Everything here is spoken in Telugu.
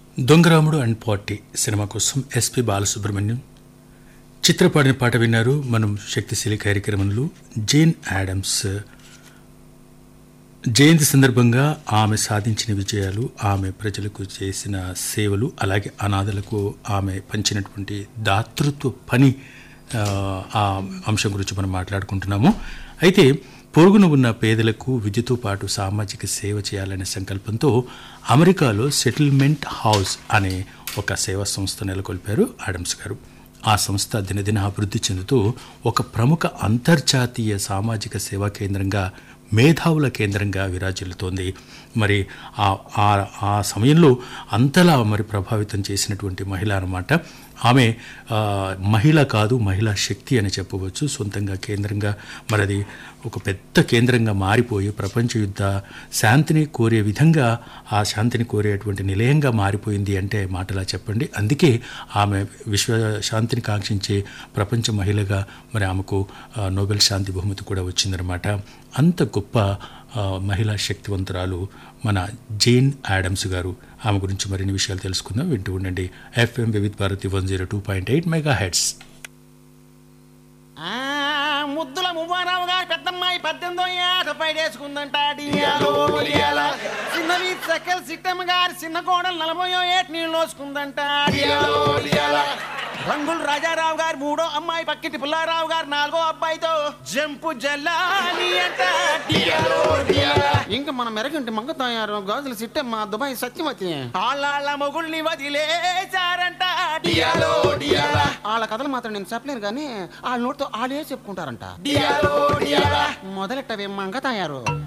దొంగరాముడు అండ్ పార్టీ సినిమా కోసం ఎస్పి బాలసుబ్రహ్మణ్యం చిత్రపాడిన పాట విన్నారు మనం శక్తిశీలి కార్యక్రమంలో జేన్ యాడమ్స్ జయంతి సందర్భంగా ఆమె సాధించిన విజయాలు ఆమె ప్రజలకు చేసిన సేవలు అలాగే అనాథలకు ఆమె పంచినటువంటి దాతృత్వ పని ఆ, ఆ అంశం గురించి మనం మాట్లాడుకుంటున్నాము అయితే పొరుగున ఉన్న పేదలకు విద్యతో పాటు సామాజిక సేవ చేయాలనే సంకల్పంతో అమెరికాలో సెటిల్మెంట్ హౌస్ అనే ఒక సేవా సంస్థ నెలకొల్పారు ఆడమ్స్ గారు ఆ సంస్థ దినదిన అభివృద్ధి చెందుతూ ఒక ప్రముఖ అంతర్జాతీయ సామాజిక సేవా కేంద్రంగా మేధావుల కేంద్రంగా విరాజిల్లుతోంది మరి ఆ ఆ- ఆ సమయంలో అంతలా మరి ప్రభావితం చేసినటువంటి మహిళ అన్నమాట ఆమె ఆ, మహిళ కాదు మహిళా శక్తి అని చెప్పవచ్చు సొంతంగా కేంద్రంగా మరి అది ఒక పెద్ద కేంద్రంగా మారిపోయి ప్రపంచ యుద్ధ శాంతిని కోరే విధంగా ఆ శాంతిని కోరేటువంటి నిలయంగా మారిపోయింది అంటే మాటలా చెప్పండి అందుకే ఆమె విశ్వ శాంతిని కాంక్షించే ప్రపంచ మహిళగా మరి ఆమెకు ఆ, నోబెల్ శాంతి బహుమతి కూడా వచ్చిందనమాట అంత గొప్ప ఆ, మహిళా శక్తివంతురాలు మన జేన్ యాడమ్స్ గారు ఆమె గురించి మరిన్ని విషయాలు తెలుసుకుందాం వింటూ ఉండండి FM Vividh Bharati one zero two point eight megahertz ఆ, ముద్దుల మువ్వారావు గారి పెద్దమ్మాయి పద్దెనిమిదో ఏట పైడేసుకుందంట డియాలో డియాల. చిన్నవి సకల్ సిట్టమ్మ గారి చిన్న కోడలు నలభయో ఏట నీళ్ళు నోసుకుందంట డియాలో డియాల. రంగులు రాజారావు గారు మూడో అమ్మాయి పక్కిటి పుల్లారావు గారు నాలుగో అబ్బాయితో జంపు జల్లాని అంట డియాలో డియాల. ఇంకా మన మెరగంటి మంగ తయారు గాజులు సిట్టమ్మ దుబాయ్ సత్యవతి ఆళ్ళ మొగుల్ని వదిలేచారంట డియాలో డియాల. వాళ్ళ కథలు మాత్రం నేను చెప్పలేను కానీ వాళ్ళ నోటితో వాళ్ళే చెప్పుకుంటారంట మొదలెట్టవే మంగ తయారు